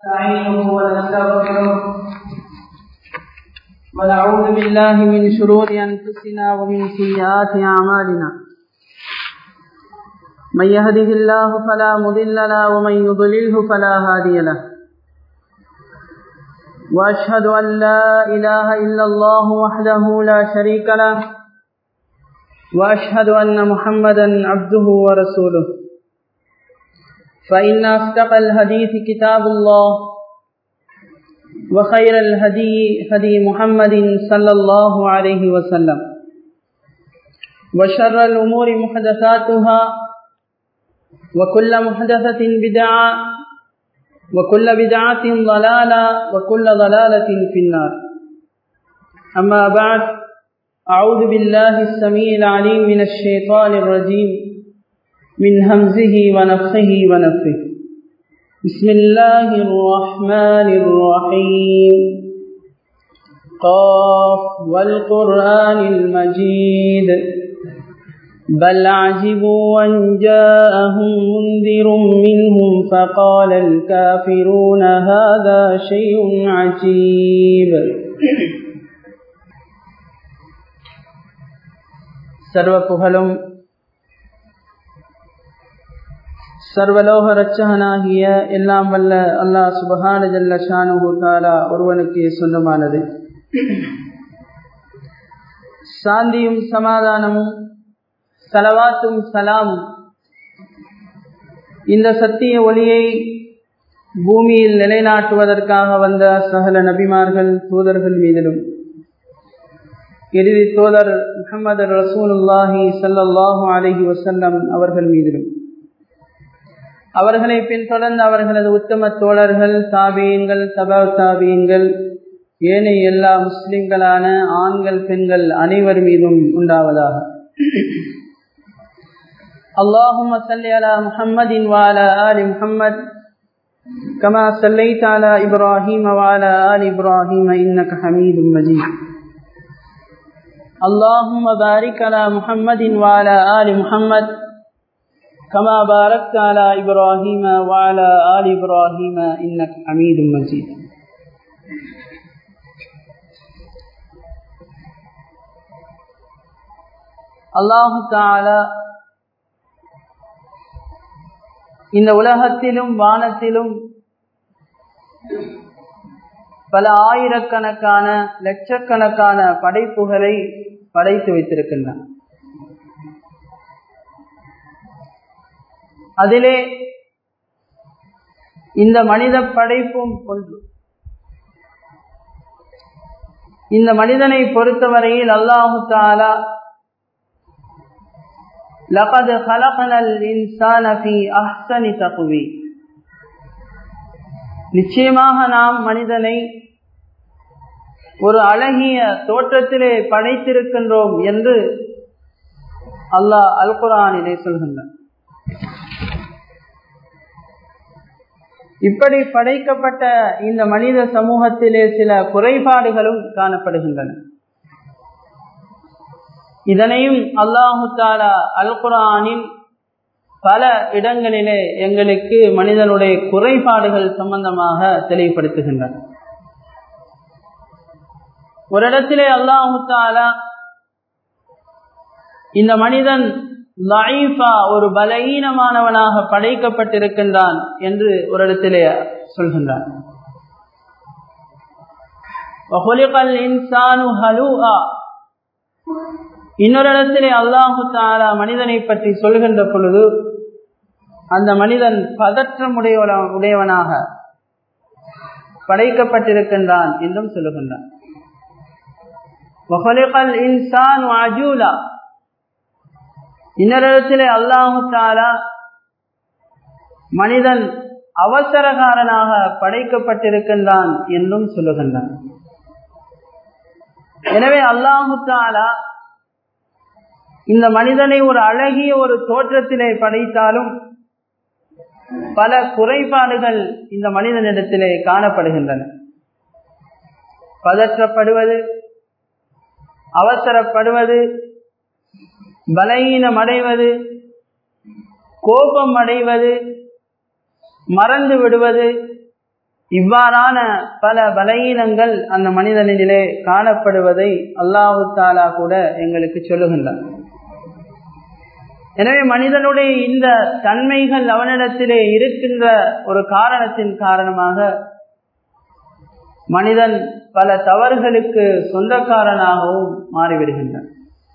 نستعينه ونستغفره ونعوذ بالله من شرور أنفسنا ومن سيئات أعمالنا من يهده الله فلا مضل له ومن يضلله فلا هادي له وأشهد أن لا إله إلا الله وحده لا شريك له وأشهد أن محمدا عبده ورسوله فإن أصدق الحديث كتاب الله وخير الهدي هدي محمد صلى الله عليه وسلم وشر الأمور محدثاتها وكل محدثة بدعة وكل بدعة ضلالة وكل ضلالة في النار أما بعد أعوذ بالله السميع العليم من الشيطان الرجيم من همزه ونفخه ونفخه بسم الله الرحمن الرحيم قاف والقرآن المجيد بل عجبوا أن جاءهم منذر منهم فقال الكافرون هذا شيء عجيب சர்வ புகழும் சர்வலோக ரச்சகனாகிய எல்லாம் வல்ல அல்லாஹ் சுபஹான ஜல்ல ஷானு தாலா ஒருவனுக்கு சொந்தமானது சாந்தியும் சமாதானமும் சலவாத்தும் சலாமும் இந்த சத்திய ஒளியை பூமியில் நிலைநாட்டுவதற்காக வந்த சகல நபிமார்கள் தூதர்கள் மீதிலும் இறுதி தோதர் முகமது ரசூலுல்லாஹி சல்லாஹூ அலஹி வசல்லம் அவர்கள் மீதிலும் அவர்களை பின்தொடர்ந்து அவர்களது உத்தம தோழர்கள் தாபியங்கள் தபா தாபியங்கள் ஏனைய எல்லா முஸ்லிம்களான ஆண்கள் பெண்கள் அனைவர் மீதும் உண்டாவதாக اللهم صل على محمد وعلى آل محمد كما صليت على إبراهيم وعلى آل إبراهيم إنك حميد مجيد اللهم بارك على محمد وعلى آل محمد كما باركت على إبراهيم وعلى آل إبراهيم إنك حميد مجيد அல்லாஹு தாலா இந்த உலகத்திலும் வானத்திலும் பல ஆயிரக்கணக்கான லட்சக்கணக்கான படைப்புகளை படைத்து வைத்திருக்கின்றான் அதிலே இந்த மனித படைப்பும் ஒன்று இந்த மனிதனை பொறுத்தவரையில் அல்லாஹு தாலா لقد خلقنا الانسان في احسن تقويم நிச்சயமாக நாம் மனிதனை ஒரு அழகிய தோற்றத்திலே படைத்திருக்கின்றோம் என்று அல்லாஹ் அல் குரானிலே சொல்கின்றான் இப்படி படைக்கப்பட்ட இந்த மனித சமூகத்திலே சில குறைபாடுகளும் காணப்படுகின்றன இதனையும் அல்லாஹு தாலா அல் குரானில் பல இடங்களிலே எங்களுக்கு மனிதனுடைய குறைபாடுகள் சம்பந்தமாக தெளிவுபடுத்துகின்றன ஒரு இடத்திலே அல்லாஹு தாலா இந்த மனிதன் லைஃபா ஒரு பலகீனமானவனாக படைக்கப்பட்டிருக்கின்றான் என்று ஒரு இடத்திலே சொல்கின்றான் இன்னொரு இடத்திலே அல்லாஹு தாலா மனிதனை பற்றி சொல்கின்ற பொழுது அந்த மனிதன் பதற்றம் உடையவனாக படைக்கப்பட்டிருக்கின்றான் என்றும் சொல்லுகின்றான் இன்னொரு அல்லாஹு தாலா மனிதன் அவசரகாரனாக படைக்கப்பட்டிருக்கின்றான் என்றும் சொல்லுகின்றான் எனவே அல்லாஹு தாலா இந்த மனிதனை ஒரு அழகிய ஒரு தோற்றத்திலே படைத்தாலும் பல குறைபாடுகள் இந்த மனிதனிடத்திலே காணப்படுகின்றன பதற்றப்படுவது அவசரப்படுவது பலகீனம் அடைவது கோபம் அடைவது மறந்து விடுவது இவ்வாறான பல பலகீனங்கள் அந்த மனிதனிலே காணப்படுவதை அல்லாஹு தாலா கூட எங்களுக்கு சொல்லுகின்றார் எனவே மனிதனுடைய இந்த தன்மைகள் அவனிடத்திலே இருக்கின்ற ஒரு காரணத்தின் காரணமாக மனிதன் பல தவறுகளுக்கு சொந்தக்காரனாகவும் மாறிவிடுகின்றான்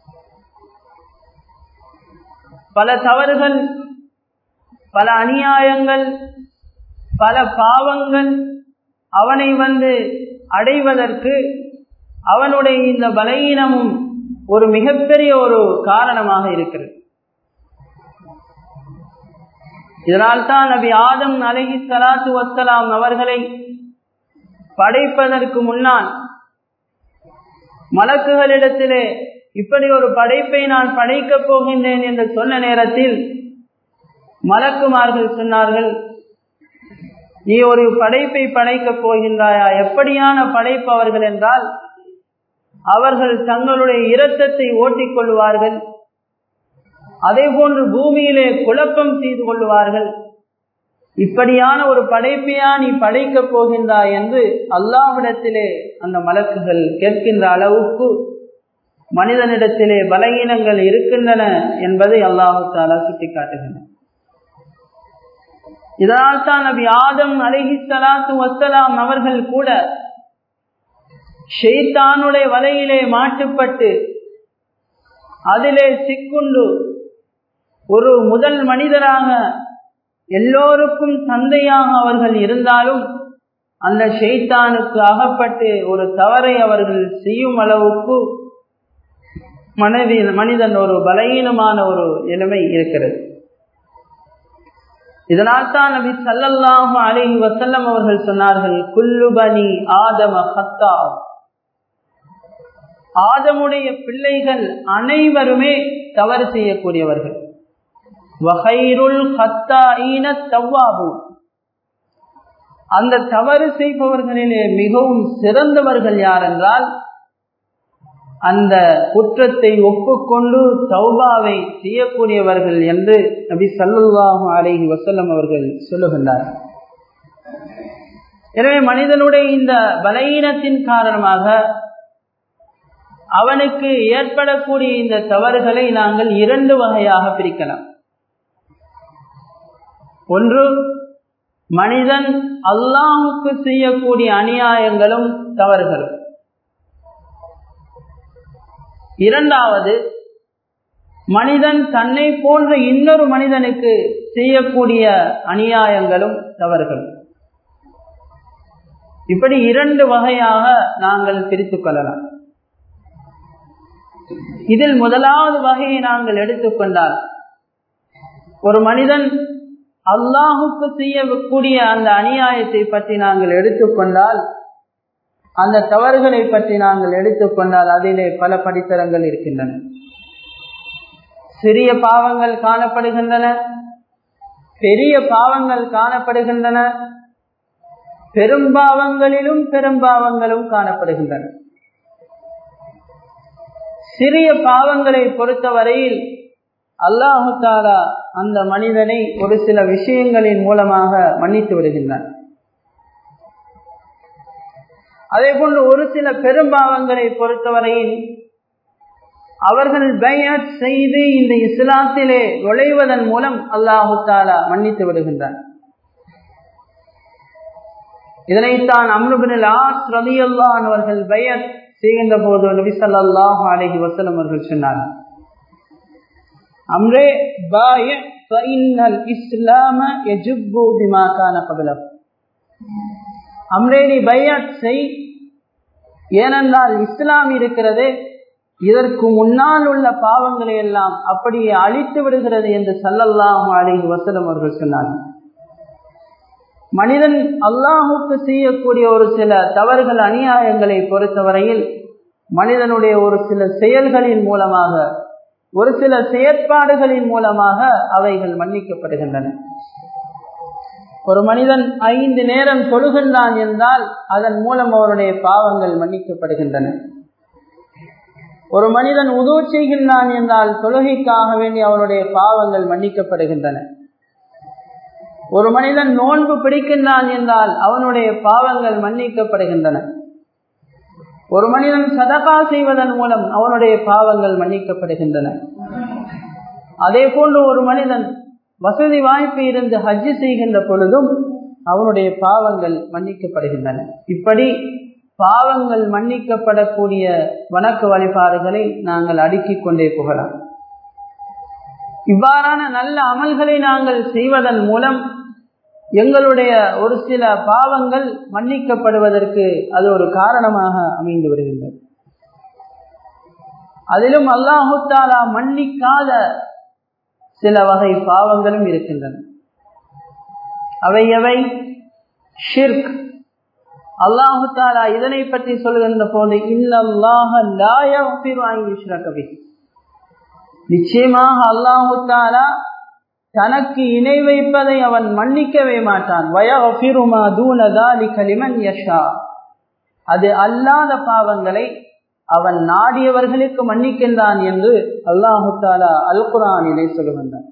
பல தவறுகள் பல அநியாயங்கள் பல பாவங்கள் அவனை வந்து அடைவதற்கு அவனுடைய இந்த பலகீனமும் ஒரு மிகப்பெரிய ஒரு காரணமாக இருக்கிறது இதனால்தான் நபி ஆதம் அலஹி சலாத்து வசலாம் அவர்களை படைப்பதற்கு முன்னால் மலக்குகளிடத்திலே இப்படி ஒரு படைப்பை நான் படைக்கப் போகின்றேன் என்று சொன்ன நேரத்தில் மலக்குமார்கள் சொன்னார்கள் நீ ஒரு படைப்பை படைக்கப் போகின்றாயா எப்படியான படைப்பு அவர்கள் என்றால் அவர்கள் தங்களுடைய இரத்தத்தை ஓட்டிக்கொள்வார்கள் அதே போன்று பூமியிலே குழப்பம் செய்து கொள்வார்கள் இப்படியான ஒரு படைப்பையா நீ படைக்கப் போகின்றாய் என்று அல்லாவிடத்திலே அந்த மலக்குகள் கேட்கின்ற அளவுக்கு மனிதனிடத்திலே பலகீனங்கள் இருக்கின்றன என்பதை அல்லாஹு தாலா சுட்டிக்காட்டுகின்றன இதனால் தான் நபி ஆதம் அலஹி சலாத்து வசலாம் அவர்கள் கூட ஷெய்தானுடைய வலையிலே மாட்டுப்பட்டு அதிலே சிக்குண்டு ஒரு முதல் மனிதராக எல்லோருக்கும் தந்தையாக அவர்கள் இருந்தாலும் அந்த ஷெய்தானுக்கு அகப்பட்டு ஒரு தவறை அவர்கள் செய்யும் அளவுக்கு மனதி மனிதன் ஒரு பலகீனமான ஒரு நிலைமை இருக்கிறது இதனால் தான் நபி சல்லல்லாஹு அலிஹி வசல்லம் அவர்கள் சொன்னார்கள் குல்லுபனி ஆதம ஹத்தா ஆதமுடைய பிள்ளைகள் அனைவருமே தவறு செய்யக்கூடியவர்கள் வகைருள் ஹத்தாயின தவ்வாபு அந்த தவறு செய்பவர்களிலே மிகவும் சிறந்தவர்கள் யார் என்றால் அந்த குற்றத்தை ஒப்புக்கொண்டு தௌபாவை செய்யக்கூடியவர்கள் என்று நபி சல்லுல்லாஹு அலைஹி வசல்லம் அவர்கள் சொல்லுகின்றார் எனவே மனிதனுடைய இந்த பலகீனத்தின் காரணமாக அவனுக்கு ஏற்படக்கூடிய இந்த தவறுகளை நாங்கள் இரண்டு வகையாக பிரிக்கலாம் ஒன்று மனிதன் அல்லாஹுக்கு செய்யக்கூடிய அநியாயங்களும் தவறுகளும் இரண்டாவது மனிதன் தன்னை போன்ற இன்னொரு மனிதனுக்கு செய்யக்கூடிய அநியாயங்களும் தவறுகளும் இப்படி இரண்டு வகையாக நாங்கள் பிரித்துக் கொள்ளலாம் இதில் முதலாவது வகையை நாங்கள் எடுத்துக்கொண்டால் ஒரு மனிதன் அல்லாஹுக்கு செய்யக்கூடிய அந்த அநியாயத்தை பற்றி நாங்கள் எடுத்துக்கொண்டால் அந்த தவறுகளை பற்றி நாங்கள் எடுத்துக்கொண்டால் அதிலே பல படித்தரங்கள் இருக்கின்றன சிறிய பாவங்கள் காணப்படுகின்றன பெரிய பாவங்கள் காணப்படுகின்றன பெரும்பாவங்களிலும் பெரும்பாவங்களும் காணப்படுகின்றன சிறிய பாவங்களை பொறுத்தவரையில் அல்லாஹு தாலா அந்த மனிதனை ஒரு சில விஷயங்களின் மூலமாக மன்னித்து விடுகின்றான் அதே போன்று ஒரு சில பெரும்பாவங்களை பொறுத்தவரையில் அவர்கள் பையத் செய்து இந்த இஸ்லாத்திலே நுழைவதன் மூலம் அல்லாஹு தாலா மன்னித்து விடுகின்றான் இதனைத்தான் அம்ருபின் ஆஸ் ரவி அல்லான் அவர்கள் பையத் செய்கின்ற போது நபி சல்லாஹ் அலஹி வசலம் அவர்கள் சொன்னார்கள் அம்ரே பாய இஸ்லாம எஜுப்பு பிமாக்கான கபிலம் அம்ரே நீ பையத் செய் ஏனென்றால் இஸ்லாம் இருக்கிறது இதற்கு முன்னால் உள்ள பாவங்களை எல்லாம் அப்படியே அழித்து விடுகிறது என்று சல்லல்லாஹு அலிஹி வசலம் அவர்கள் சொன்னார்கள் மனிதன் அல்லாஹுக்கு செய்யக்கூடிய ஒரு சில தவறுகள் அநியாயங்களை பொறுத்தவரையில் மனிதனுடைய ஒரு சில செயல்களின் மூலமாக ஒரு சில செயற்பாடுகளின் மூலமாக அவைகள் மன்னிக்கப்படுகின்றன ஒரு மனிதன் ஐந்து நேரம் தொழுகின்றான் என்றால் அதன் மூலம் அவருடைய பாவங்கள் மன்னிக்கப்படுகின்றன ஒரு மனிதன் உதவு செய்கின்றான் என்றால் தொழுகைக்காக வேண்டி அவருடைய பாவங்கள் மன்னிக்கப்படுகின்றன ஒரு மனிதன் நோன்பு பிடிக்கின்றான் என்றால் அவனுடைய பாவங்கள் மன்னிக்கப்படுகின்றன ஒரு மனிதன் சதகா செய்வதன் மூலம் அவனுடைய பாவங்கள் மன்னிக்கப்படுகின்றன அதே போன்று ஒரு மனிதன் வசதி வாய்ப்பு இருந்து ஹஜ்ஜு செய்கின்ற பொழுதும் அவனுடைய பாவங்கள் மன்னிக்கப்படுகின்றன இப்படி பாவங்கள் மன்னிக்கப்படக்கூடிய வணக்க வழிபாடுகளை நாங்கள் அடுக்கிக் கொண்டே போகலாம் இவ்வாறான நல்ல அமல்களை நாங்கள் செய்வதன் மூலம் எங்களுடைய ஒரு சில பாவங்கள் மன்னிக்கப்படுவதற்கு அது ஒரு காரணமாக அமைந்து வருகின்றது அதிலும் அல்லாஹு தாலா மன்னிக்காத சில வகை பாவங்களும் இருக்கின்றன அவை எவை ஷிர்க் அல்லாஹு தாலா இதனை பற்றி சொல்கின்ற போது இல்லல்லாஹ நிச்சயமாக அல்லாஹு தாலா தனக்கு இணை வைப்பதை அவன் மன்னிக்கவே மாட்டான் வயஃபிருமா தூனதாலி கலிமன் யஷா அது அல்லாத பாவங்களை அவன் நாடியவர்களுக்கு மன்னிக்கின்றான் என்று அல்லாஹு தாலா அல் குரானிலே சொல்லுகின்றான்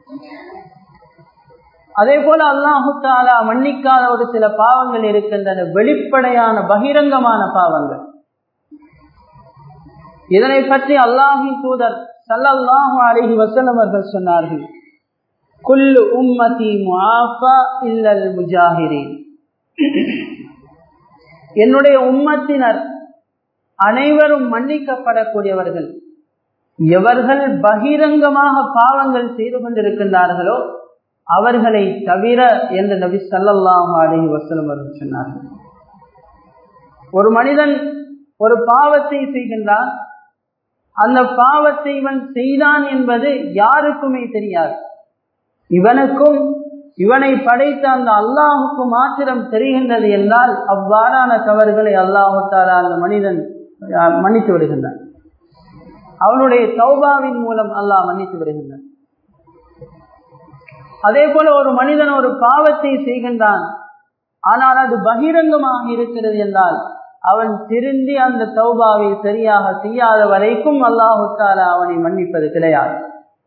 அதே போல அல்லாஹு தாலா மன்னிக்காத ஒரு சில பாவங்கள் இருக்கின்றன வெளிப்படையான பகிரங்கமான பாவங்கள் இதனை பற்றி அல்லாஹின் தூதர் சல்லல்லாஹு அலஹி வசலம் அவர்கள் சொன்னார்கள் குல்லு உம்மதி முஆஃபா இல்லல் முஜாஹிரீன் என்னுடைய உம்மத்தினர் அனைவரும் மன்னிக்கப்படக்கூடியவர்கள் எவர்கள் பகிரங்கமாக பாவங்கள் செய்து கொண்டிருக்கின்றார்களோ அவர்களை தவிர என்று நபி சல்லல்லாஹு அலஹி வசலம் அவர்கள் சொன்னார்கள் ஒரு மனிதன் ஒரு பாவத்தை செய்கின்றான் அந்த பாவத்தை இவன் செய்தான் என்பது யாருக்குமே தெரியாது இவனுக்கும் இவனை படைத்த அந்த அல்லாஹுக்கு மாத்திரம் தெரிகின்றது என்றால் அவ்வாறான தவறுகளை அல்லாஹுத்தாரா அந்த மனிதன் மன்னித்து விடுகின்றான் அவனுடைய சௌபாவின் மூலம் அல்லாஹ் மன்னித்து விடுகின்றான் அதே போல ஒரு மனிதன் ஒரு பாவத்தை செய்கின்றான் ஆனால் அது பகிரங்கமாக இருக்கிறது என்றால் அவன் திருந்தி அந்த தௌபாவை சரியாக செய்யாத வரைக்கும் அல்லாஹுத்தாலா அவனை மன்னிப்பது கிடையாது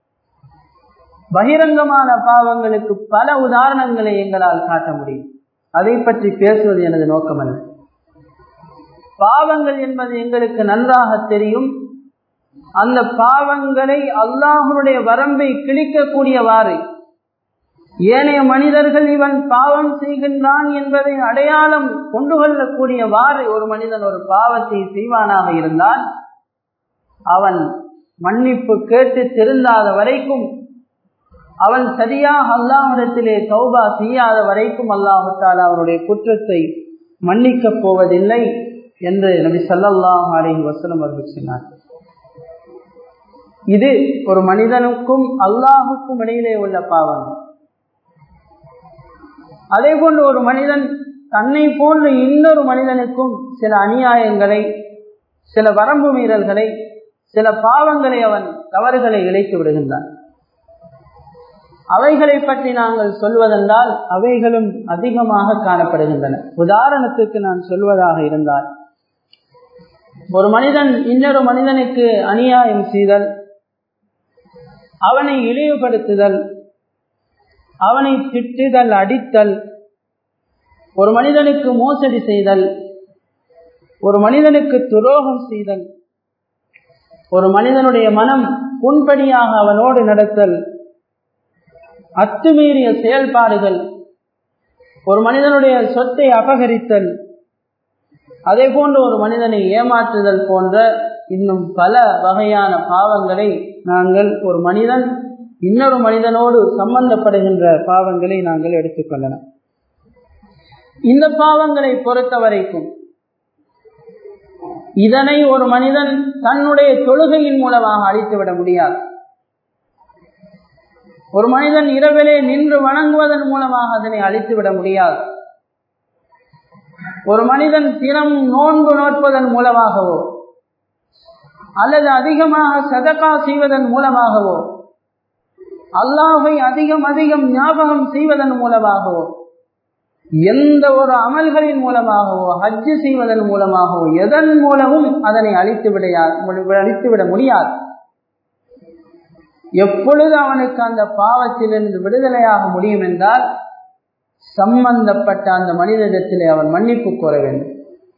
பகிரங்கமான பாவங்களுக்கு பல உதாரணங்களை எங்களால் காட்ட முடியும் அதை பற்றி பேசுவது எனது நோக்கமல்ல பாவங்கள் என்பது எங்களுக்கு நன்றாக தெரியும் அந்த பாவங்களை அல்லாஹனுடைய வரம்பை கிழிக்கக்கூடியவாறு ஏனைய மனிதர்கள் இவன் பாவம் செய்கின்றான் என்பதை அடையாளம் கொண்டு கொள்ளக்கூடியவாறு ஒரு மனிதன் ஒரு பாவத்தை செய்வானாக இருந்தால் அவன் மன்னிப்பு கேட்டு திருந்தாத வரைக்கும் அவன் சரியாக அல்லாஹிடத்திலே சௌபா செய்யாத வரைக்கும் அல்லாஹால அவனுடைய குற்றத்தை மன்னிக்கப் போவதில்லை என்று நபி சல்லாஹ் அலஹி வசனம் அவர்கள் சொன்னார் இது ஒரு மனிதனுக்கும் அல்லாஹுக்கும் இடையிலே உள்ள பாவம் அதே போன்று ஒரு மனிதன் தன்னை போன்று இன்னொரு மனிதனுக்கும் சில அநியாயங்களை சில வரம்பு மீறல்களை சில பாவங்களை அவன் தவறுகளை இழைத்து விடுகின்றான் அவைகளை பற்றி நாங்கள் சொல்வதென்றால் அவைகளும் அதிகமாக காணப்படுகின்றன உதாரணத்துக்கு நான் சொல்வதாக இருந்தால் ஒரு மனிதன் இன்னொரு மனிதனுக்கு அநியாயம் செய்தல் அவனை இழிவுபடுத்துதல் அவனை திட்டுதல் அடித்தல் ஒரு மனிதனுக்கு மோசடி செய்தல் ஒரு மனிதனுக்கு துரோகம் செய்தல் ஒரு மனிதனுடைய மனம் புண்படியாக அவனோடு நடத்தல் அத்துமீறிய செயல்பாடுகள் ஒரு மனிதனுடைய சொத்தை அபகரித்தல் அதே போன்று ஒரு மனிதனை ஏமாற்றுதல் போன்ற இன்னும் பல வகையான பாவங்களை நாங்கள் ஒரு மனிதன் இன்னொரு மனிதனோடு சம்பந்தப்படுகின்ற பாவங்களை நாங்கள் எடுத்துக்கொள்ளலாம் இந்த பாவங்களை பொறுத்த வரைக்கும் இதனை ஒரு மனிதன் தன்னுடைய தொழுகையின் மூலமாக அழித்துவிட முடியாது ஒரு மனிதன் இரவிலே நின்று வணங்குவதன் மூலமாக அதனை அழித்துவிட முடியாது ஒரு மனிதன் தினம் நோன்பு நோட்பதன் மூலமாகவோ அல்லது அதிகமாக சதக்கா செய்வதன் மூலமாகவோ அல்லாஹை அதிகம் அதிகம் ஞாபகம் செய்வதன் மூலமாகவோ எந்த ஒரு அமல்களின் மூலமாகவோ ஹஜ்ஜு செய்வதன் மூலமாகவோ எதன் மூலமும் அதனை அழித்து விட அழித்துவிட முடியாது எப்பொழுது அவனுக்கு அந்த பாவத்திலிருந்து விடுதலையாக முடியும் என்றால் சம்பந்தப்பட்ட அந்த மனிதனிடத்திலே அவன் மன்னிப்பு கோர வேண்டும்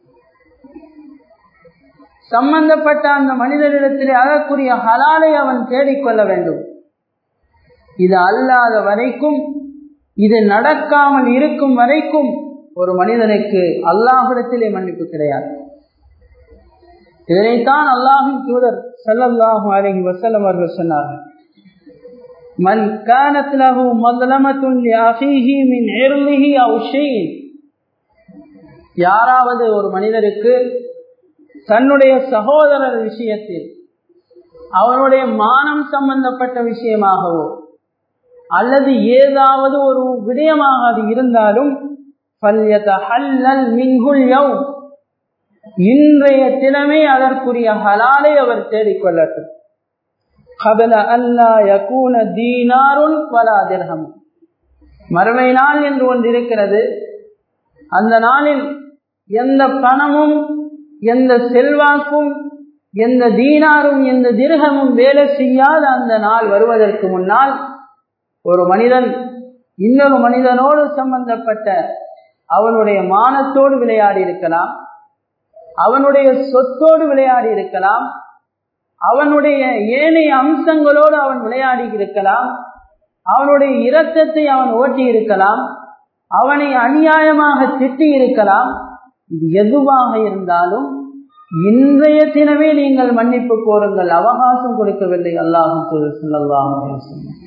சம்பந்தப்பட்ட அந்த மனிதனிடத்திலே அதற்குரிய ஹலாலை அவன் தேடிக்கொள்ள வேண்டும் இது அல்லாத வரைக்கும் இது நடக்காமல் இருக்கும் வரைக்கும் ஒரு மனிதனுக்கு அல்லாஹிடத்திலே மன்னிப்பு கிடையாது இதனைத்தான் அல்லாஹின் தூதர் சல்லல்லாஹு அலைஹி வஸல்லம் அவர்கள் சொன்னார்கள் மன் கானத் லஹு மظلمத்துன் லிஅஹீஹி மின் இர்லிஹி அவ் ஷைஇன் யாராவது ஒரு மனிதருக்கு தன்னுடைய சகோதரர் விஷயத்தில் அவனுடைய மானம் சம்பந்தப்பட்ட விஷயமாகவோ அல்லது ஏதாவது ஒரு விடயமாக அது இருந்தாலும் இன்றைய தினமே அதற்குரிய ஹலாலை அவர் தேடிக்கொள்ளட்டும் மறுமை நாள் என்று ஒன்று இருக்கிறது அந்த நாளில் எந்த பணமும் எந்த செல்வாக்கும் எந்த தீனாரும் எந்த திருகமும் வேலை செய்யாத அந்த நாள் வருவதற்கு முன்னால் ஒரு மனிதன் இன்னொரு மனிதனோடு சம்பந்தப்பட்ட அவனுடைய மானத்தோடு விளையாடி இருக்கலாம் அவனுடைய சொத்தோடு விளையாடி இருக்கலாம் அவனுடைய ஏனைய அம்சங்களோடு அவன் விளையாடி இருக்கலாம் அவனுடைய இரத்தத்தை அவன் ஓட்டி இருக்கலாம் அவனை அநியாயமாக திட்டி இருக்கலாம் இது எதுவாக இருந்தாலும் இன்றைய தினமே நீங்கள் மன்னிப்பு கோருங்கள் அவகாசம் கொடுக்கவில்லை அல்லாஹும் சொல்லலாம்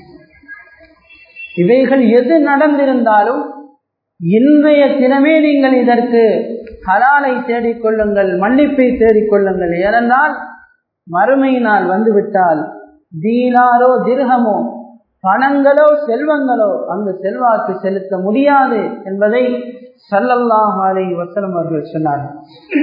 இவைகள் எது நடந்திருந்தாலும் இன்றைய தினமே நீங்கள் இதற்கு ஹலாலை தேடிக்கொள்ளுங்கள் மன்னிப்பை தேடிக்கொள்ளுங்கள் ஏனென்றால் மறுமை நாள் வந்துவிட்டால் தீனாரோ திருகமோ பணங்களோ செல்வங்களோ அந்த செல்வாக்கு செலுத்த முடியாது என்பதை சல்லல்லாஹ் அலை வசலம் அவர்கள் சொன்னார்கள்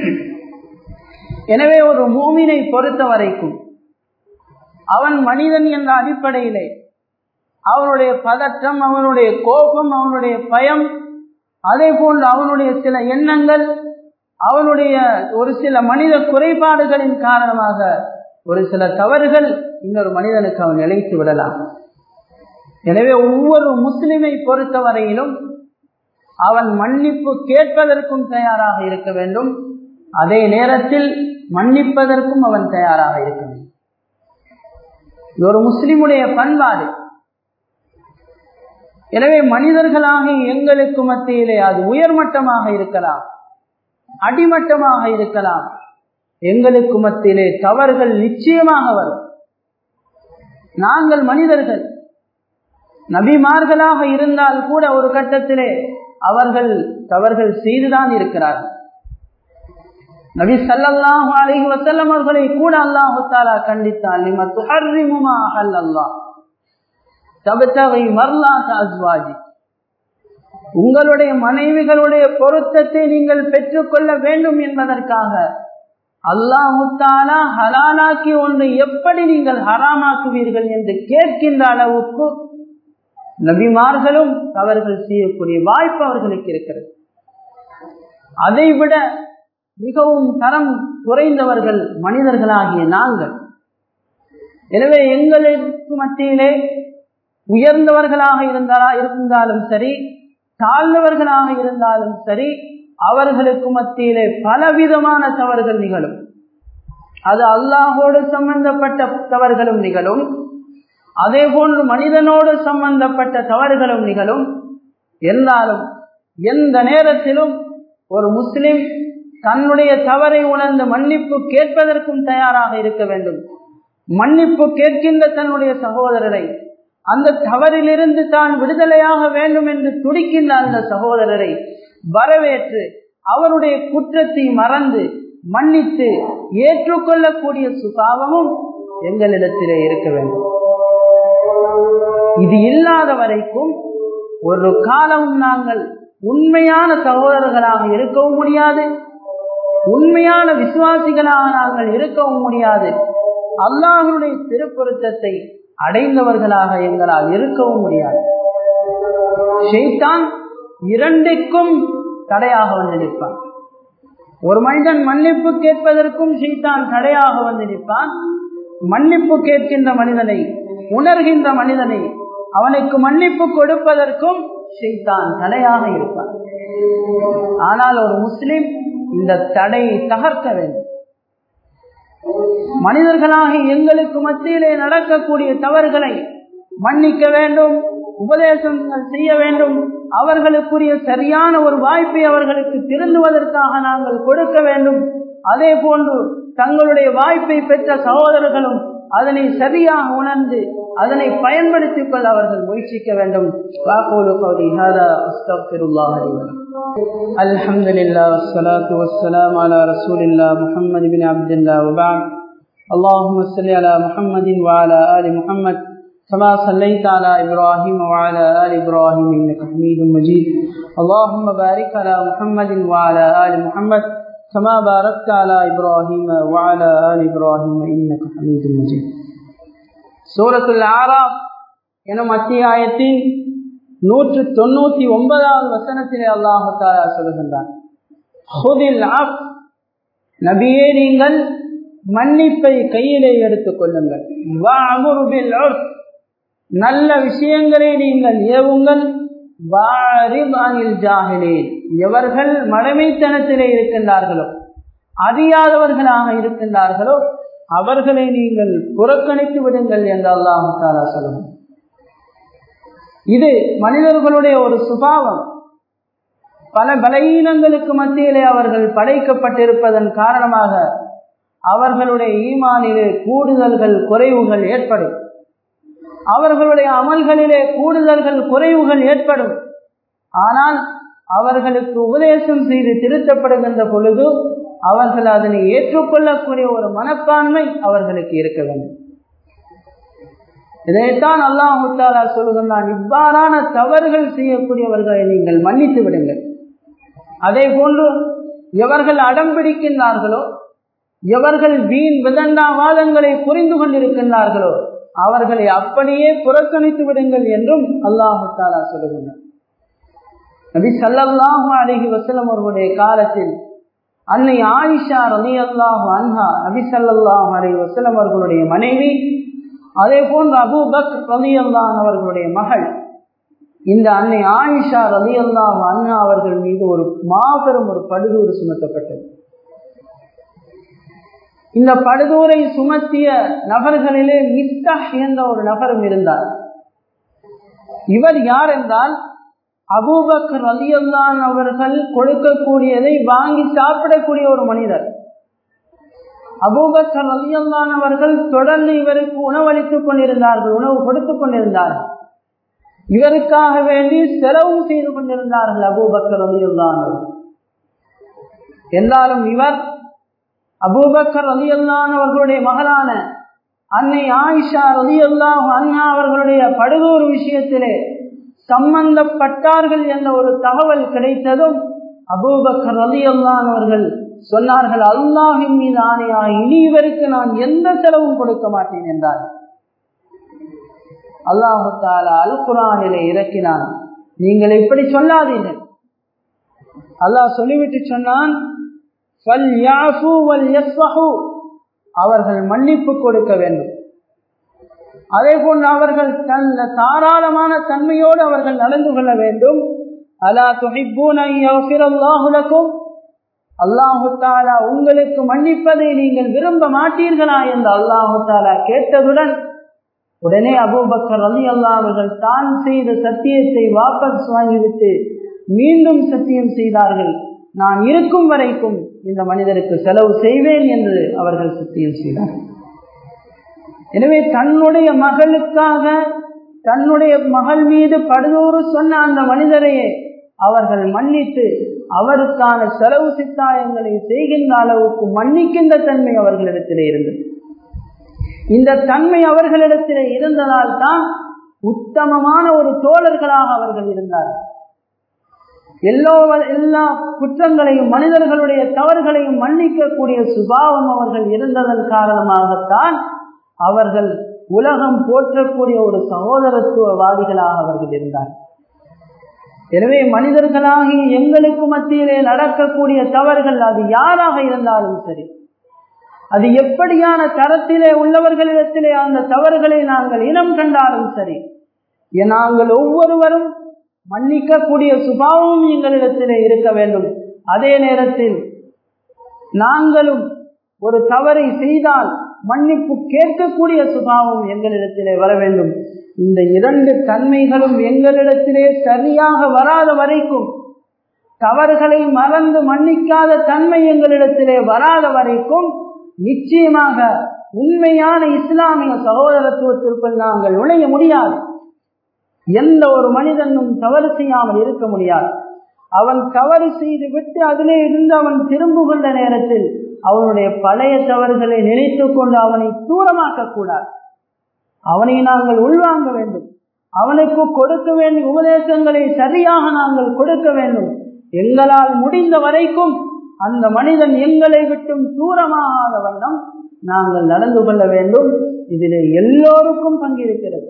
எனவே ஒரு மூமினை பொறுத்த வரைக்கும் அவன் மனிதன் என்ற அடிப்படையிலே அவனுடைய பதற்றம் அவனுடைய கோபம் அவனுடைய பயம் அதே போன்று அவனுடைய சில எண்ணங்கள் அவனுடைய ஒரு சில மனித குறைபாடுகளின் காரணமாக ஒரு சில தவறுகள் இன்னொரு மனிதனுக்கு அவன் இழைத்து விடலாம் எனவே ஒவ்வொரு முஸ்லிமை பொறுத்தவரையிலும் அவன் மன்னிப்பு கேட்பதற்கும் தயாராக இருக்க வேண்டும் அதே நேரத்தில் மன்னிப்பதற்கும் அவன் தயாராக இருக்க வேண்டும் இது ஒரு முஸ்லிமுடைய பண்பாடு எனவே மனிதர்களாக எங்களுக்கு மத்தியிலே அது உயர்மட்டமாக இருக்கலாம் அடிமட்டமாக இருக்கலாம் எங்களுக்கு மத்தியிலே தவறுகள் நிச்சயமாக வரும் நாங்கள் மனிதர்கள் நபிமார்களாக இருந்தால் கூட ஒரு கட்டத்திலே அவர்கள் தவறுகள் செய்துதான் இருக்கிறார்கள் நபி சல்லாஹு அலஹி வசல்லம் அவர்களை கூட அல்லாஹு தாலா கண்டித்தான் நிம துஹர்ரிமுமா அல்லாஹ் தபத்தவை மர்லாத் அஸ்வாஜி உங்களுடைய மனைவிகளுடைய பொருத்தத்தை நீங்கள் பெற்றுக்கொள்ள வேண்டும் என்பதற்காக அல்லாஹு தாலா ஹலாலாக்கி ஒன்று எப்படி நீங்கள் ஹராமாக்குவீர்கள் என்று கேட்கின்ற அளவுக்கு நபிமார்களும் தவறுகள் செய்யக்கூடிய வாய்ப்பு அவர்களுக்கு இருக்கிறது அதைவிட மிகவும் தரம் குறைந்தவர்கள் மனிதர்களாகிய நாங்கள் எனவே எங்களுக்கு மத்தியிலே உயர்ந்தவர்களாக இருந்தாலா இருந்தாலும் சரி தாழ்ந்தவர்களாக இருந்தாலும் சரி அவர்களுக்கு மத்தியிலே பலவிதமான தவறுகள் நிகழும் அது அல்லாஹோடு சம்பந்தப்பட்ட தவறுகளும் நிகழும் அதே போன்று மனிதனோடு சம்பந்தப்பட்ட தவறுகளும் நிகழும் என்றாலும் எந்த நேரத்திலும் ஒரு முஸ்லிம் தன்னுடைய தவறை உணர்ந்து மன்னிப்பு கேட்பதற்கும் தயாராக இருக்க வேண்டும் மன்னிப்பு கேட்கின்ற தன்னுடைய சகோதரரை அந்த தவறிலிருந்து தான் விடுதலையாக வேண்டும் என்று துடிக்கின்ற அந்த சகோதரரை வரவேற்று அவருடைய குற்றத்தை மறந்து மன்னித்து ஏற்றுக்கொள்ளக்கூடிய சுபாவமும் எங்களிடத்திலே இருக்க வேண்டும் இது இல்லாத வரைக்கும் ஒரு காலம் நாங்கள் உண்மையான சகோதரர்களாக இருக்கவும் முடியாது உண்மையான விசுவாசிகளாக நாங்கள் இருக்கவும் முடியாது அல்லாஹனுடைய திருப்பொருத்தத்தை அடைந்தவர்களாக எங்களால் இருக்கவும் முடியாது ஷெய்தான் இரண்டுக்கும் தடையாக வந்து நிற்பான் ஒரு மனிதன் மன்னிப்பு கேட்பதற்கும் ஷெய்தான் தடையாக வந்து நிற்பான் மன்னிப்பு கேட்கின்ற மனிதனை உணர்கின்ற மனிதனை அவனுக்கு மன்னிப்பு கொடுப்பதற்கும் ஷைத்தான் தடையாக இருப்பார் ஆனால் ஒரு முஸ்லிம் இந்த தடையை தகர்க்க வேண்டும் மனிதர்களாக எங்களுக்கு மத்தியிலே நடக்கக்கூடிய தவறுகளை மன்னிக்க வேண்டும் உபதேசங்கள் செய்ய வேண்டும் அவர்களுக்குரிய சரியான ஒரு வாய்ப்பை அவர்களுக்கு திருந்துவதற்காக நாங்கள் கொடுக்க வேண்டும் அதே போன்று தங்களுடைய வாய்ப்பை பெற்ற சகோதரர்களும் அதனை சரியாக உணர்ந்து அதனை பயன்படுத்திக் கொள்ள அவர்கள் முயற்சிக்க வேண்டும் الحمد لله والصلاة والسلام على رسول الله محمد بن عبد الله وبعد اللهم صل على محمد وعلى آل محمد كما صليت على إبراهيم وعلى آل إبراهيم إنك حميد مجيد اللهم بارك على محمد وعلى آل محمد كما باركت على إبراهيم وعلى آل إبراهيم إنك حميد مجيد سورة الأعراف எனும் அத்தியாயத்தின் நூற்று தொண்ணூத்தி ஒன்பதாவது வசனத்திலே அல்லாஹு தாலா சொல்கின்றான் நபியே நீங்கள் மன்னிப்பை கையிலே எடுத்துக் கொள்ளுங்கள் நல்ல விஷயங்களை நீங்கள் ஏவுங்கள் எவர்கள் மடமைத்தனத்திலே இருக்கின்றார்களோ அறியாதவர்களாக இருக்கின்றார்களோ அவர்களை நீங்கள் புறக்கணித்து விடுங்கள் என்று அல்லாஹு தாலா சொல்லுங்கள் இது மனிதர்களுடைய ஒரு சுபாவம் பல பலகீனங்களுக்கு மத்தியிலே அவர்கள் படைக்கப்பட்டிருப்பதன் காரணமாக அவர்களுடைய ஈமானிலே கூடுதல்கள் குறைவுகள் ஏற்படும் அவர்களுடைய அமல்களிலே கூடுதல்கள் குறைவுகள் ஏற்படும் ஆனால் அவர்களுக்கு உபதேசம் செய்து திருத்தப்படுகின்ற பொழுது அவர்கள் அதனை ஏற்றுக்கொள்ளக்கூடிய ஒரு மனப்பான்மை அவர்களுக்கு இருக்க வேண்டும் இதைத்தான் அல்லாஹு தாலா சொல்லுகின்றான் இவ்வாறான தவறுகள் செய்யக்கூடியவர்களை நீங்கள் மன்னித்து விடுங்கள் அதே போன்று எவர்கள் அடம் பிடிக்கின்றார்களோ எவர்கள் வீண் விதண்டாவாதங்களை புரிந்து கொண்டிருக்கின்றார்களோ அவர்களை அப்படியே புறக்கணித்து விடுங்கள் என்றும் அல்லாஹு தாலா சொல்லுகின்றார் நபி சல்லாஹு அலஹி வசலம் அவர்களுடைய காலத்தில் அன்னை ஆயிஷா ரலி அல்லாஹு அன்ஹா நபி சல்லாஹு அலி வசலம் அவர்களுடைய மனைவி அதே போன்று அபு பக் ரலி அல்லான் அவர்களுடைய மகள் இந்த அன்னை ஆயிஷா ரலி அல்லாஹு அன்ஹா அவர்கள் மீது ஒரு மாபெரும் ஒரு படுதூறு சுமத்தப்பட்டது இந்த படுதூரை சுமத்திய நபர்களிலே மிஸ்தஹ் என்ற ஒரு நபரும் இருந்தார் இவர் யார் என்றால் அபூபக்கர் அலியல்லான் அவர்கள் கொடுக்கக்கூடியதை வாங்கி சாப்பிடக்கூடிய ஒரு மனிதர் அபூபக்கர் அலியல்லான் அவர்கள் தொடர்ந்து இவருக்கு உணவளித்துக் கொண்டிருந்தார்கள் உணவு கொடுத்துக் கொண்டிருந்தார்கள் இவருக்காக வேண்டி செலவும் செய்து கொண்டிருந்தார்கள் அபூபக்கர் அலியல்லான் என்றாலும் இவர் அபூபக்கர் அலி அல்லான் அவர்களுடைய மகளான அன்னை ஆயிஷா ரலி அல்லாஹ் அண்ணா அவர்களுடைய படுகூர் விஷயத்திலே சம்பந்தப்பட்டார்கள் என்ற ஒரு தகவல் கிடைத்ததும் அபூபக்கர் அலி அல்லான் அவர்கள் சொன்னார்கள் அல்லாஹின் மீது ஆணையா இனி இவருக்கு நான் எந்த செலவும் கொடுக்க மாட்டேன் என்றார் அல்லாஹு தாலா அல் குரானிலே இறக்கினான் நீங்கள் இப்படி சொல்லாதீர்கள் அல்லாஹ் சொல்லிவிட்டு சொன்னான் அவர்கள் மன்னிப்பு கொடுக்க வேண்டும் அதே போன்று அவர்கள் தன் தாராளமான தன்மையோடு அவர்கள் நடந்து கொள்ள வேண்டும் அலா துஹிப்பூனக்கும் அல்லாஹு தாலா உங்களுக்கு மன்னிப்பதை நீங்கள் விரும்ப மாட்டீர்களா என்று அல்லாஹு தாலா கேட்டதுடன் உடனே அபூபக்கர் அலி அல்லா அவர்கள் தான் செய்த சத்தியத்தை வாபஸ் வாங்கிவிட்டு மீண்டும் சத்தியம் செய்தார்கள் நான் இருக்கும் வரைக்கும் இந்த மனிதருக்கு செலவு செய்வேன் என்று அவர்கள் சத்தியம் செய்தார்கள் எனவே தன்னுடைய மகளுக்காக தன்னுடைய மகள் மீது படுதோறு சொன்ன அந்த மனிதரையே அவர்கள் மன்னித்து அவருக்கான செலவு சித்தாயங்களை செய்கின்ற அளவுக்கு மன்னிக்கின்ற தன்மை அவர்களிடத்திலே இருந்தது இந்த தன்மை அவர்களிடத்திலே இருந்ததால் தான் உத்தமமான ஒரு தோழர்களாக அவர்கள் இருந்தார்கள் எல்லோ எல்லா குற்றங்களையும் மனிதர்களுடைய தவறுகளையும் மன்னிக்கக்கூடிய சுபாவம் அவர்கள் இருந்ததன் காரணமாகத்தான் அவர்கள் உலகம் போற்றக்கூடிய ஒரு சகோதரத்துவவாதிகளாக அவர்கள் இருந்தார் எனவே மனிதர்களாகி எங்களுக்கு மத்தியிலே நடக்கக்கூடிய தவறுகள் அது யாராக இருந்தாலும் சரி அது எப்படியான தரத்திலே உள்ளவர்களிடத்திலே அந்த தவறுகளை நாங்கள் இனம் கண்டாலும் சரி நாங்கள் ஒவ்வொருவரும் மன்னிக்கக்கூடிய சுபாவமும் எங்களிடத்திலே இருக்க வேண்டும் அதே நேரத்தில் நாங்களும் ஒரு தவறை செய்தால் மன்னிப்பு கேட்கக்கூடிய சுபாவம் எங்களிடத்திலே வர வேண்டும் இந்த இரண்டு தன்மைகளும் எங்களிடத்திலே சரியாக வராத வரைக்கும் தவறுகளை மறந்து மன்னிக்காத தன்மை எங்களிடத்திலே வராத வரைக்கும் நிச்சயமாக உண்மையான இஸ்லாமிய சகோதரத்துவத்திற்குள் நாங்கள் நுழைய முடியாது எந்த ஒரு மனிதனும் தவறு செய்யாமல் இருக்க முடியாது அவன் தவறு செய்து விட்டு அதிலே இருந்து அவன் திரும்புகின்ற நேரத்தில் அவனுடைய பழைய தவறுகளை நினைத்து கொண்டு அவனை தூரமாக்க கூடாது அவனை நாங்கள் உள்வாங்க வேண்டும் அவனுக்கு கொடுக்க வேண்டிய உபதேசங்களை சரியாக நாங்கள் கொடுக்க வேண்டும் எங்களால் முடிந்த வரைக்கும் அந்த மனிதன் எங்களை விட்டும் தூரமாகாத வண்ணம் நாங்கள் நடந்து கொள்ள வேண்டும் இதிலே எல்லோருக்கும் பங்கிருக்கிறது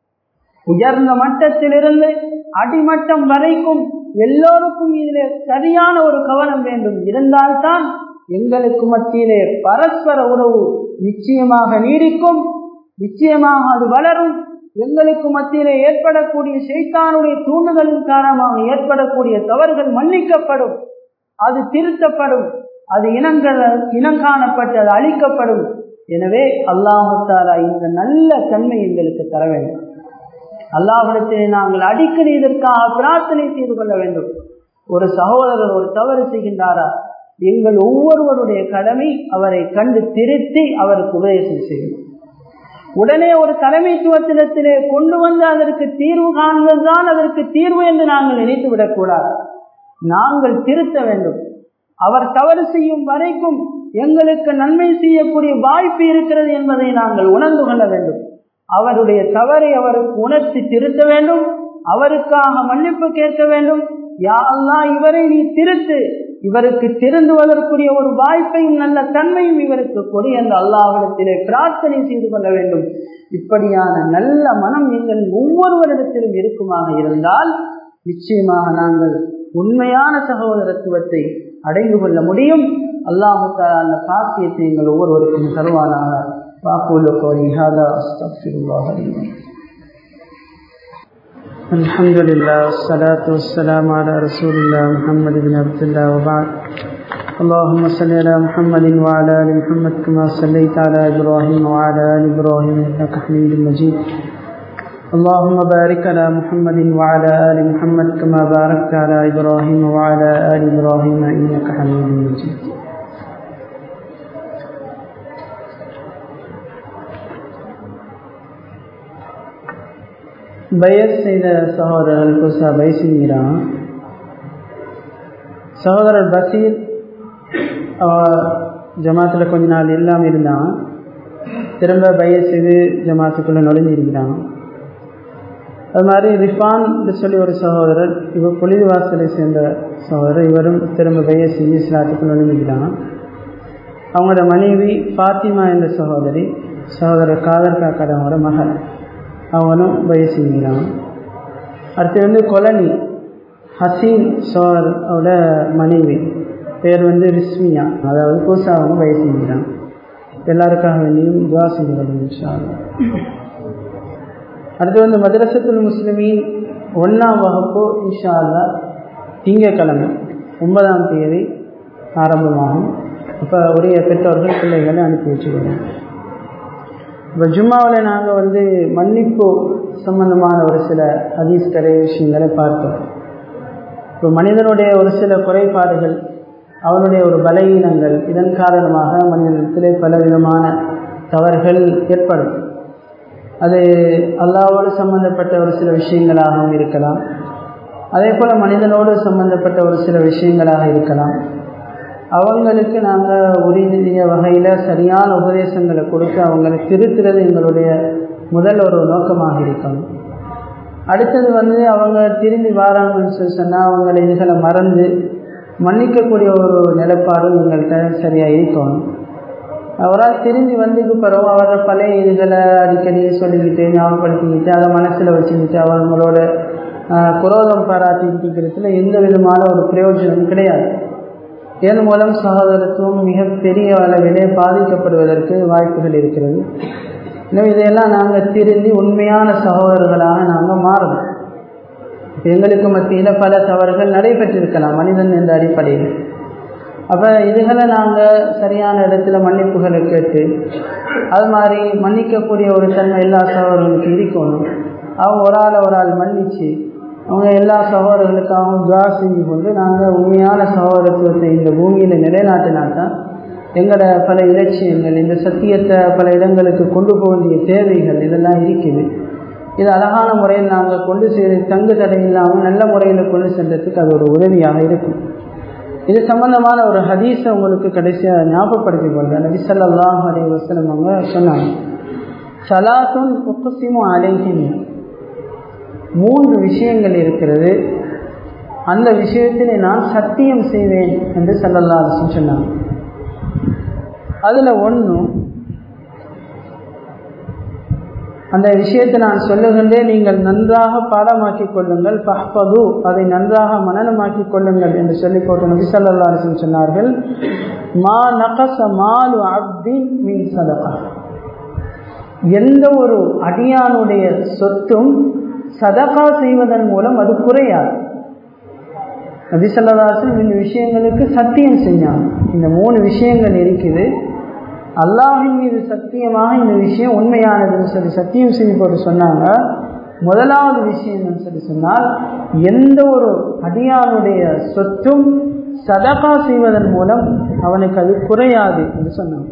உயர்ந்த மட்டத்திலிருந்து அடிமட்டம் வரைக்கும் எல்லோருக்கும் இதிலே சரியான ஒரு கவனம் வேண்டும் இருந்தால்தான் எங்களுக்கு மத்தியிலே பரஸ்பர உறவு நிச்சயமாக நீடிக்கும் நிச்சயமாக அது வளரும் எங்களுக்கு மத்தியிலே ஏற்படக்கூடிய செய்தானுடைய தூண்டுதலின் காரணமாக ஏற்படக்கூடிய தவறுகள் மன்னிக்கப்படும் அது திருத்தப்படும் அது இனங்கள் இனங்காணப்பட்டு அது அழிக்கப்படும் எனவே அல்லாஹாலா இந்த நல்ல தன்மை எங்களுக்கு தர வேண்டும் அல்லாஹிடத்திலே நாங்கள் அடிக்கடி இதற்காக பிரார்த்தனை செய்து கொள்ள வேண்டும் ஒரு சகோதரர் ஒரு தவறு செய்கின்றாரா எங்கள் ஒவ்வொருவருடைய கடமை அவரை கண்டு திருத்தி அவருக்கு உபதேசம் செய்யும் உடனே ஒரு தலைமைத்துவத்திடத்திலே கொண்டு வந்து அதற்கு தீர்வு காண்பதுதான் அதற்கு தீர்வு என்று நாங்கள் நினைத்து விடக்கூடாது நாங்கள் திருத்த வேண்டும் அவர் தவறு செய்யும் வரைக்கும் எங்களுக்கு நன்மை செய்யக்கூடிய வாய்ப்பு இருக்கிறது என்பதை நாங்கள் உணர்ந்து கொள்ள வேண்டும் அவருடைய தவறை அவருக்கு உணர்த்தி திருத்த வேண்டும் அவருக்காக மன்னிப்பு கேட்க வேண்டும் யா அல்லா இவரை நீ திருத்து இவருக்கு திருந்துவதற்குரிய ஒரு வாய்ப்பையும் நல்ல தன்மையும் இவருக்கு கொடு என்று அல்லாவிடத்திலே பிரார்த்தனை செய்து கொள்ள வேண்டும் இப்படியான நல்ல மனம் எங்கள் ஒவ்வொருவரிடத்திலும் இருக்குமாக இருந்தால் நிச்சயமாக நாங்கள் உண்மையான சகோதரத்துவத்தை அடைந்து கொள்ள முடியும் அல்லாஹு அந்த பாக்கியத்தை எங்கள் ஒவ்வொருவருக்கும் தருவானாக واقول قولي هذا استغفر الله لي الحمد لله والصلاة والسلام على رسول الله محمد بن عبد الله وبعد اللهم صل على محمد وعلى ال محمد كما صليت على ابراهيم وعلى ال ابراهيم انك حميد مجيد اللهم بارك على محمد وعلى ال محمد كما باركت على ابراهيم وعلى ال ابراهيم انك حميد مجيد பயஸ் செய்த சகோதரர்கள் புதுசா பைசிங்கிறான் சகோதரர் பசீர் ஜமாத்தில் கொஞ்ச நாள் இல்லாமல் இருந்தான் திரும்ப பயஸ் செய்து ஜமாத்துக்குள்ளே நுழைஞ்சிருக்கிறான் அது மாதிரி ரிஃபான் சொல்லி ஒரு சகோதரர் இவர் புலிவாசலை சேர்ந்த சகோதரர் இவரும் திரும்ப பயஸ் செஞ்சு இஸ்லாத்துக்குள் நுழைஞ்சிக்கிறான் அவங்களோட மனைவி ஃபாத்திமா என்ற சகோதரி சகோதரர் காதர் காக்காடவங்களோட மகள் அவனும் வயசுங்கிறான் அடுத்து வந்து கொலனி ஹசீன் சோரோட மனைவி பேர் வந்து ரிஸ்மியா அதாவது புதுசாக அவங்க வயசுங்கிறான் எல்லாருக்காக வேண்டியும் துவா செஞ்சு கொள்ளும் அடுத்து வந்து மதரசத்துல் முஸ்லிமின் ஒன்றாம் வகுப்பு இன்ஷா அல்லா திங்கக்கிழமை ஒன்பதாம் தேதி ஆரம்பமாகும் இப்போ உரிய பெற்றோர்கள் பிள்ளைகளை அனுப்பி வச்சுக்கணும் இப்போ ஜும்மாவில் நாங்கள் வந்து மன்னிப்பு சம்பந்தமான ஒரு சில ஹதீஸ்கரை விஷயங்களை பார்த்தோம் இப்போ மனிதனுடைய ஒரு சில குறைபாடுகள் அவனுடைய ஒரு பலவீனங்கள் இதன் காரணமாக மனிதனத்திலே பல விதமான தவறுகள் ஏற்படும் அது அல்லாவோடு சம்பந்தப்பட்ட ஒரு சில விஷயங்களாகவும் இருக்கலாம் அதே போல் மனிதனோடு சம்பந்தப்பட்ட ஒரு சில விஷயங்களாக இருக்கலாம் அவங்களுக்கு நாங்கள் உரிய வகையில் சரியான உபதேசங்களை கொடுத்து அவங்களை திருத்துறது எங்களுடைய முதல் ஒரு நோக்கமாக இருக்கணும் அடுத்தது வந்து அவங்க திரும்பி வாராங்கன்னு சொல்லி சொன்னால் அவங்கள இதுகளை மறந்து மன்னிக்கக்கூடிய ஒரு நிலைப்பாடும் எங்கள்கிட்ட சரியாக இருக்கணும் அவரால் திரும்பி வந்ததுக்கு பிறகு அவரை பழைய இதுகளை அடிக்கடி சொல்லிக்கிட்டு ஞாபகப்படுத்திக்கிட்டு அதை மனசில் வச்சுக்கிட்டு அவங்களோட குரோதம் பாராட்டிக்கிறதுல எந்த விதமான ஒரு பிரயோஜனமும் கிடையாது இதன் மூலம் சகோதரத்துவம் மிகப்பெரிய அளவிலே பாதிக்கப்படுவதற்கு வாய்ப்புகள் இருக்கிறது எனவே இதையெல்லாம் நாங்கள் திருந்தி உண்மையான சகோதரர்களாக நாங்கள் மாறணும் எங்களுக்கு மத்தியில் பல தவறுகள் நடைபெற்றிருக்கலாம் மனிதன் என்ற அடிப்படையில் அப்போ இதுகளை நாங்கள் சரியான இடத்துல மன்னிப்புகளை கேட்டு அது மாதிரி மன்னிக்கக்கூடிய ஒரு தன்மை எல்லா சகோதரர்களுக்கு இருக்கணும் அவங்க ஒரு ஆள் ஒரு ஆள் மன்னிச்சு அவங்க எல்லா சகோதரர்களுக்காகவும் துவா செஞ்சு கொண்டு நாங்கள் உண்மையான சகோதரத்துவத்தை இந்த பூமியில் நிலைநாட்டினால்தான் எங்களோட பல இலட்சியங்கள் இந்த சத்தியத்தை பல இடங்களுக்கு கொண்டு போக வேண்டிய தேவைகள் இதெல்லாம் இருக்குது இது அழகான முறையில் நாங்கள் கொண்டு செய் தங்கு தடை இல்லாமல் நல்ல முறையில் கொண்டு சென்றதுக்கு அது ஒரு உதவியாக இருக்கும் இது சம்பந்தமான ஒரு ஹதீஸை உங்களுக்கு கடைசியாக ஞாபகப்படுத்தி கொள்கிறேன் நபி ஸல்லல்லாஹு அலைஹி வஸல்லம் அவங்க சொன்னாங்க சலாத்துன் உக்குசிமு அலைஹின் மூன்று விஷயங்கள் இருக்கிறது அந்த விஷயத்திலே நான் சத்தியம் செய்வேன் என்று சல்லல்லா அலிஸ்லம் சொன்னாங்க அதில் ஒன்று அந்த விஷயத்தை நான் சொல்லுகின்றேன் நீங்கள் நன்றாக பாடமாக்கிக் கொள்ளுங்கள் ஃபஹ்பது அதை நன்றாக மனநமாக்கிக் கொள்ளுங்கள் என்று சொல்லி போட்டு நபி சல்லா அலிஸ்லம் சொன்னார்கள் மா நகச மாலு அப்தி மின் சதகா எந்த ஒரு அடியானுடைய சொத்தும் சதகா செய்வதன் மூலம் அது குறையாது நபிசல்லாசன் இந்த விஷயங்களுக்கு சத்தியம் செஞ்சாங்க இந்த மூணு விஷயங்கள் இருக்குது அல்லாஹின் மீது சத்தியமாக இந்த விஷயம் உண்மையானதுன்னு சொல்லி சத்தியம் செஞ்சு போட்டு சொன்னாங்க முதலாவது விஷயம் சொல்லி சொன்னால் எந்த ஒரு அடியானுடைய சொத்தும் சதகா செய்வதன் மூலம் அவனுக்கு அது குறையாது என்று சொன்னாங்க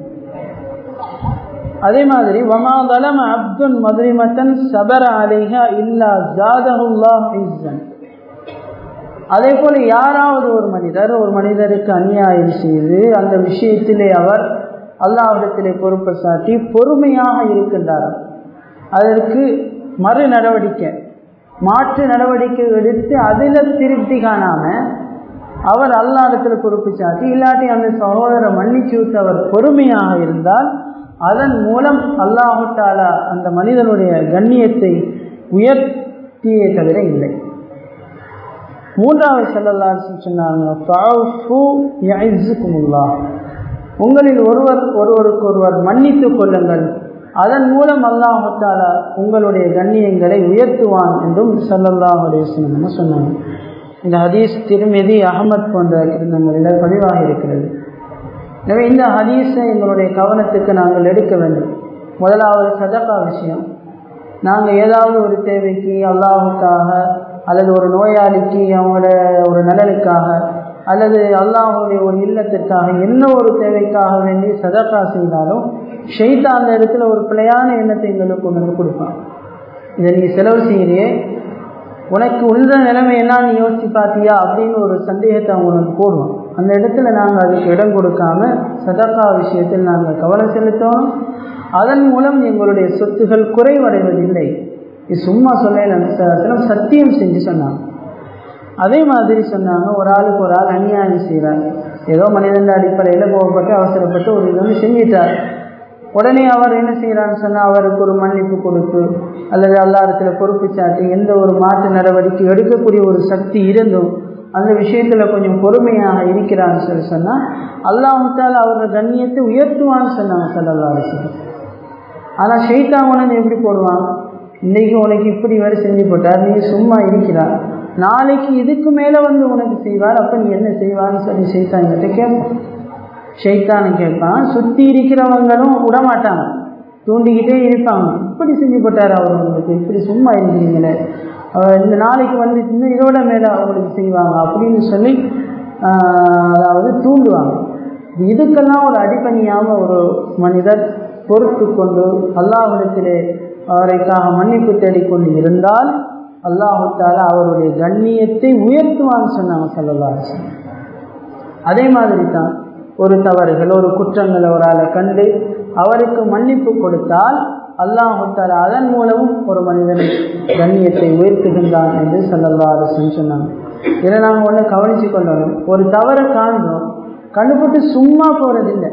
அதே மாதிரி வமா தலம அப்துன் மதுரிமத்தன் சபர அலைஹா இல்லா ஜாதகுல்லா இஸ்ஸன் அதே போல யாராவது ஒரு மனிதர் ஒரு மனிதருக்கு அநியாயம் செய்து அந்த விஷயத்திலே அவர் அல்லாவிடத்திலே பொறுப்பை சாட்டி பொறுமையாக இருக்கின்றார் அதற்கு மறு நடவடிக்கை மாற்று நடவடிக்கை எடுத்து அதில் திருப்தி காணாம அவர் அல்லாடத்தில் பொறுப்பு சாட்டி இல்லாட்டி அந்த சகோதரரை மன்னிச்சு விட்டு அவர் பொறுமையாக இருந்தால் அதன் மூலம் அல்லாஹு தாலா அந்த மனிதனுடைய கண்ணியத்தை உயர்த்தியே தவிர இல்லை மூன்றாவது செல்லல்லா சொன்னாங்க உங்களில் ஒருவர் ஒருவருக்கு ஒருவர் மன்னித்துக் கொள்ளுங்கள் அதன் மூலம் அல்லாஹாலா உங்களுடைய கண்ணியங்களை உயர்த்துவான் என்றும் சல்லல்லாஹ் அலிஸ்லம் சொன்னாங்க இந்த ஹதீஸ் திருமதி அகமத் போன்ற கிருந்தங்களில் பதிவாக இருக்கிறது எனவே இந்த ஹதீஸை எங்களுடைய கவனத்துக்கு நாங்கள் எடுக்க வேண்டும் முதலாவது சதகா விஷயம் நாங்கள் ஏதாவது ஒரு தேவைக்கு அல்லாஹுக்காக அல்லது ஒரு நோயாளிக்கு அவங்களோட ஒரு நலனுக்காக அல்லது அல்லாஹுடைய ஒரு இல்லத்திற்காக என்ன ஒரு தேவைக்காக வேண்டி சதக்கா செய்தாலும் ஷெய்தா அந்த இடத்துல ஒரு பிழையான எண்ணத்தை எங்களுக்கு கொண்டு வந்து கொடுப்பான் இதை நீ செலவு செய்கிறியே உனக்கு உள்ள நிலைமை எல்லாம் நீ யோசிச்சு பார்த்தியா அப்படின்னு ஒரு சந்தேகத்தை அவங்க உனக்கு போடுவோம் அந்த இடத்துல நாங்கள் அதுக்கு இடம் கொடுக்காம சதக்கா விஷயத்தில் நாங்கள் கவனம் செலுத்தணும் அதன் மூலம் எங்களுடைய சொத்துகள் குறைவடைவதில்லை இது சும்மா சொல்ல சத்தியம் செஞ்சு சொன்னாங்க அதே மாதிரி சொன்னாங்க ஒரு ஆளுக்கு ஒரு ஆள் அநியாயம் செய்கிறார் ஏதோ மனிதன் அடிப்படையில் கோவப்பட்டு அவசரப்பட்டு ஒரு இது வந்து செஞ்சிட்டார் உடனே அவர் என்ன செய்கிறான்னு சொன்னால் அவருக்கு ஒரு மன்னிப்பு கொடுத்து அல்லது அல்லாரத்தில் பொறுப்பு சாட்டி எந்த ஒரு மாற்று நடவடிக்கை எடுக்கக்கூடிய ஒரு சக்தி இருந்தும் அந்த விஷயத்தில் கொஞ்சம் பொறுமையாக இருக்கிறான்னு சொல்லி சொன்னால் அல்லாஹால் அவரோட கண்ணியத்தை உயர்த்துவான்னு சொன்னாங்க சல்லல்லா அரசு ஆனால் ஷெய்தா உனக்கு எப்படி போடுவான் இன்றைக்கி உனக்கு இப்படி வேறு செஞ்சு போட்டார் நீ சும்மா இருக்கிறார் நாளைக்கு இதுக்கு மேலே வந்து உனக்கு செய்வார் அப்போ நீ என்ன செய்வார்னு சொல்லி ஷெய்தான் கிட்ட கேட்பான் ஷெய்தானு கேட்பான் சுற்றி இருக்கிறவங்களும் விடமாட்டாங்க தூண்டிக்கிட்டே இருப்பாங்க இப்படி செஞ்சு போட்டார் அவர் உங்களுக்கு இப்படி சும்மா இருக்கிறீங்களே இந்த நாளைக்கு வந்து இன்னும் இதோட மேலே அவங்களுக்கு செய்வாங்க அப்படின்னு சொல்லி அதாவது தூண்டுவாங்க இதுக்கெல்லாம் ஒரு அடிப்பணியாமல் ஒரு மனிதர் பொறுத்து கொண்டு அல்லாஹிடத்திலே அவரைக்காக மன்னிப்பு தேடிக்கொண்டு இருந்தால் அல்லாஹால அவருடைய கண்ணியத்தை உயர்த்துவான்னு சொன்னாங்க சொல்லலா அதே மாதிரி தான் ஒரு தவறுகள் ஒரு குற்றங்கள் அவரால் கண்டு அவருக்கு மன்னிப்பு கொடுத்தால் அல்லாஹால அதன் மூலமும் ஒரு மனிதன் கண்ணியத்தை உயர்த்துகின்றான் என்று சொல்லல்லா அரசன் சொன்னாங்க இதை நாங்கள் ஒன்று கவனித்து கொள்ளணும் ஒரு தவறை காண்றோம் கண்டுபிட்டு சும்மா போகிறதில்லை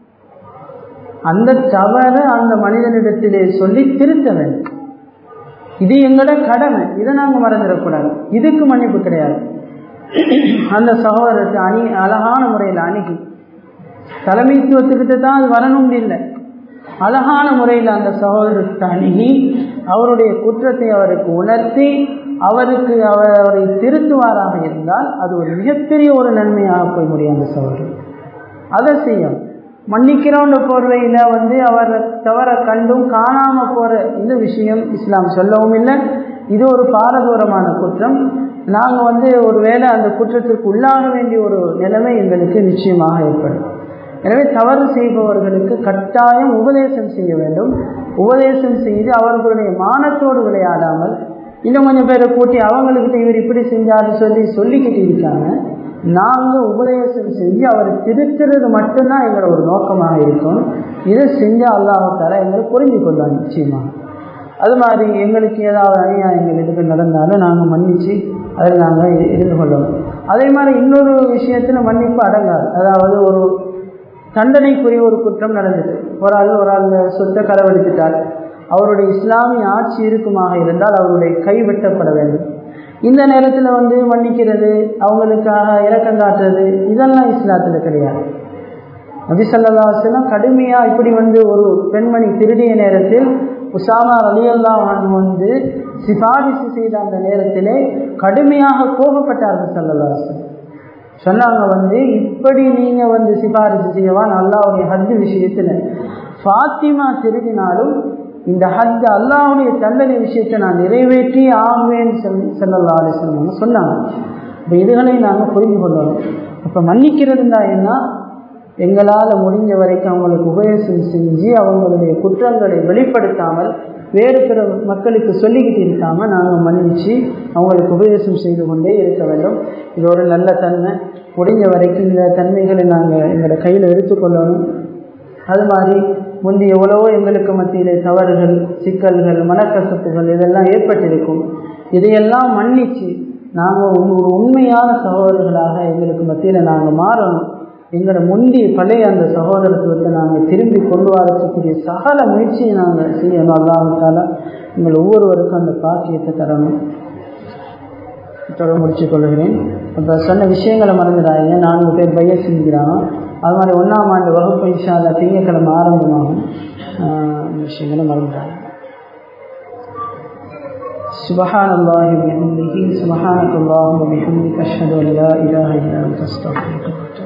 அந்த தவறை அந்த மனிதனிடத்திலே சொல்லி திருத்த வேண்டும் இது எங்களோட கடமை இதை நாங்கள் மறந்துடக்கூடாது இதுக்கு மன்னிப்பு கிடையாது அந்த சகோதரத்தை அணி அழகான முறையில் அணுகி தலைமைத்துவத்துக்கிட்ட தான் அது வரணும் இல்லை அழகான முறையில் அந்த சகோதரத்தை அணுகி அவருடைய குற்றத்தை அவருக்கு உணர்த்தி அவருக்கு அவரை திருத்துவாராக இருந்தால் அது ஒரு மிகப்பெரிய ஒரு நன்மையாக போய் முடியும் அந்த சகோதரர் அதை செய்யும் மன்னிக்கிறோன்ற போர்வையில் வந்து அவர் தவற கண்டும் காணாமல் போகிற இந்த விஷயம் இஸ்லாம் சொல்லவும் இல்லை இது ஒரு பாரதூரமான குற்றம் நாங்கள் வந்து ஒரு வேளை அந்த குற்றத்திற்கு உள்ளாக வேண்டிய ஒரு நிலைமை எங்களுக்கு நிச்சயமாக ஏற்படும் எனவே தவறு செய்பவர்களுக்கு கட்டாயம் உபதேசம் செய்ய வேண்டும் உபதேசம் செய்து அவர்களுடைய மானத்தோடு விளையாடாமல் இன்னும் கொஞ்சம் பேரை கூட்டி அவங்கக்கிட்ட இவர் இப்படி செஞ்சாருன்னு சொல்லி சொல்லிக்கிட்டு இருக்காங்க நாங்கள் உபதேசம் செஞ்சு அவர் திருத்துறது மட்டும்தான் எங்களோட ஒரு நோக்கமாக இருக்கும் இதை செஞ்சால் அல்லாஹால எங்களை புரிஞ்சு கொள்வாங்க நிச்சயமாக அது மாதிரி எங்களுக்கு ஏதாவது அநியாயங்கள் எதுக்கு நடந்தாலும் நாங்கள் மன்னித்து அதில் நாங்கள் இருந்து கொள்ளணும் அதே மாதிரி இன்னொரு விஷயத்தில் மன்னிப்பு அடங்காது அதாவது ஒரு தண்டனைக்குரிய ஒரு குற்றம் நடந்தது ஒரு ஆள் ஒரு ஆள் சொத்தை களவெடுத்துட்டார் அவருடைய இஸ்லாமிய ஆட்சி இருக்குமாக இருந்தால் அவருடைய கை வெட்டப்பட வேண்டும் இந்த நேரத்தில் வந்து மன்னிக்கிறது அவங்களுக்காக இறக்கம் காட்டுறது இதெல்லாம் இஸ்லாத்தில் கிடையாது நபிசல்லாஸ்லாம் கடுமையாக இப்படி வந்து ஒரு பெண்மணி திருடிய நேரத்தில் உசாமா அலியல்லா வந்து சிபாரிசு செய்த அந்த நேரத்திலே கடுமையாக கோபப்பட்டார்கள் சல்லல்லாஸ்லம் சொன்னாங்க வந்து இப்படி நீங்கள் வந்து சிபாரிசு செய்யவா அல்லாவுடைய ஹத்து விஷயத்தில் ஃபாத்திமா திருடினாலும் இந்த ஹத் அல்லாவுடைய தண்டனை விஷயத்தை நான் நிறைவேற்றி ஆகுவேன்னு சொல்லி செல்லல்லா அலிஸ்லாம் சொன்னாங்க இப்போ இதுகளை நாங்கள் புரிந்து கொள்ளணும் அப்போ மன்னிக்கிறதுண்டா என்ன எங்களால் முடிஞ்ச வரைக்கும் அவங்களுக்கு உபதேசம் செஞ்சு அவங்களுடைய குற்றங்களை வெளிப்படுத்தாமல் வேறு பிற மக்களுக்கு சொல்லிக்கிட்டு இருக்காமல் நாங்கள் மன்னித்து அவங்களுக்கு உபதேசம் செய்து கொண்டே இருக்க வேண்டும் இது ஒரு நல்ல தன்மை முடிஞ்ச வரைக்கும் இந்த தன்மைகளை நாங்கள் எங்களோட கையில் எடுத்துக்கொள்ளணும் அது மாதிரி முந்தி எவ்வளவோ எங்களுக்கு மத்தியிலே தவறுகள் சிக்கல்கள் மனக்கசப்புகள் இதெல்லாம் ஏற்பட்டிருக்கும் இதையெல்லாம் மன்னித்து நாங்கள் ஒரு உண்மையான சகோதரர்களாக எங்களுக்கு மத்தியில் நாங்கள் மாறணும் எங்களோட முந்தி பழைய அந்த சகோதரத்துவத்தை நாங்கள் திரும்பி கொண்டு வரக்கூடிய சகல முயற்சியை நாங்கள் செய்யணும் அல்லாமத்தால் எங்கள் ஒவ்வொருவருக்கும் அந்த பாக்கியத்தை தரணும் தொடர் முடிச்சு கொள்கிறேன் இப்போ சொன்ன விஷயங்களை மறந்துடாதீங்க நான்கு பேர் பைய செஞ்சுக்கிறாங்க அது மாதிரி ஒன்றாம் ஆண்டு வகுப்பு இன்ஷால்ல திங்கக்கிழமை ஆரம்பமாகும் விஷயங்களை மறந்துடாங்க سبحان الله وبحمده سبحانك اللهم وبحمدك أشهد أن لا إله إلا أنت أستغفرك